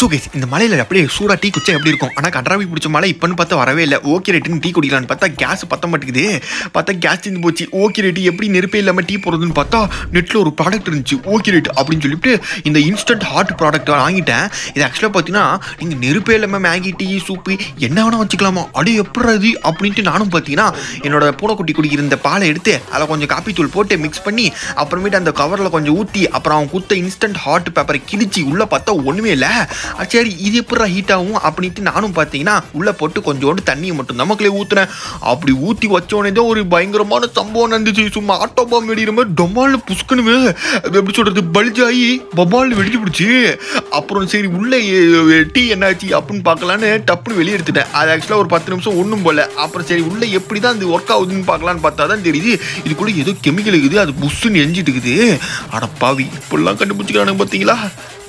so case இந்த மலையில் அப்படியே சூடாக டீ குச்சா எப்படி இருக்கும் ஆனால் கன்றாவி பிடிச்ச மழை இப்போன்னு பார்த்தா வரவே இல்லை ஓகே ரேட்டுன்னு டீ குடிக்கலான்னு பார்த்தா கேஸ் பத்த மாட்டேங்குது பார்த்தா கேஸ் தீர்ந்து போச்சு ஓகே ரேட்டு எப்படி நெருப்பே இல்லாமல் டீ போடுறதுன்னு பார்த்தா நெட்டில் ஒரு ப்ராடக்ட் இருந்துச்சு ஓகே ரேட் அப்படின்னு சொல்லிட்டு இந்த இன்ஸ்டன்ட் ஹாட் ப்ராடக்ட் வாங்கிட்டேன் இது ஆக்சுவலாக பார்த்தீங்கன்னா நீங்கள் நெருப்பே இல்லாமல் மேகி டீ சூப்பு என்ன வேணால் வச்சுக்கலாமா அடி எப்படி அது அப்படின்ட்டு நானும் பார்த்தீங்கன்னா என்னோட பூனைக்குட்டி குடிக்கிற இந்த பாலை எடுத்து அதில் கொஞ்சம் காப்பி தூள் போட்டு மிக்ஸ் பண்ணி அப்புறமேட்டு அந்த கவரில் கொஞ்சம் ஊற்றி அப்புறம் அவன் குத்த இன்ஸ்டன்ட் ஹாட் பேப்பரை கிழிச்சு உள்ளே பார்த்தா ஒன்றுமே இல்லை சரி இது எப்படா ஹீட் ஆகும் அப்படின்ட்டு நானும் பார்த்தீங்கன்னா உள்ளே போட்டு கொஞ்சோண்டு தண்ணியை மட்டும் நமக்குள்ளே ஊற்றுனேன் அப்படி ஊற்றி வச்சோடனே தான் ஒரு பயங்கரமான சம்பவம் நடந்துச்சு சும்மா ஆட்டோ பாம் வெடிக்கிற மாதிரி டொமாலில் புஷ்கணுமே அது எப்படி சொல்கிறது பல்ஜாகி பபால்னு வெடிச்சு பிடிச்சி அப்புறம் சரி உள்ளே டீ என்னாச்சு அப்படின்னு பார்க்கலான்னு டப்புன்னு வெளியே எடுத்துட்டேன் அது ஆக்சுவலாக ஒரு பத்து நிமிஷம் ஒன்றும் போல அப்புறம் சரி உள்ளே எப்படி தான் இது ஒர்க் ஆகுதுன்னு பார்க்கலான்னு பார்த்தா தான் தெரியுது இதுக்குள்ளே ஏதோ கெமிக்கல் இருக்குது அது புஷ்ஷுன்னு எரிஞ்சிட்டு இருக்குது அட பாவி இப்படிலாம் கண்டுபிடிச்சிக்கிறானுங்க பார்த்தீங்களா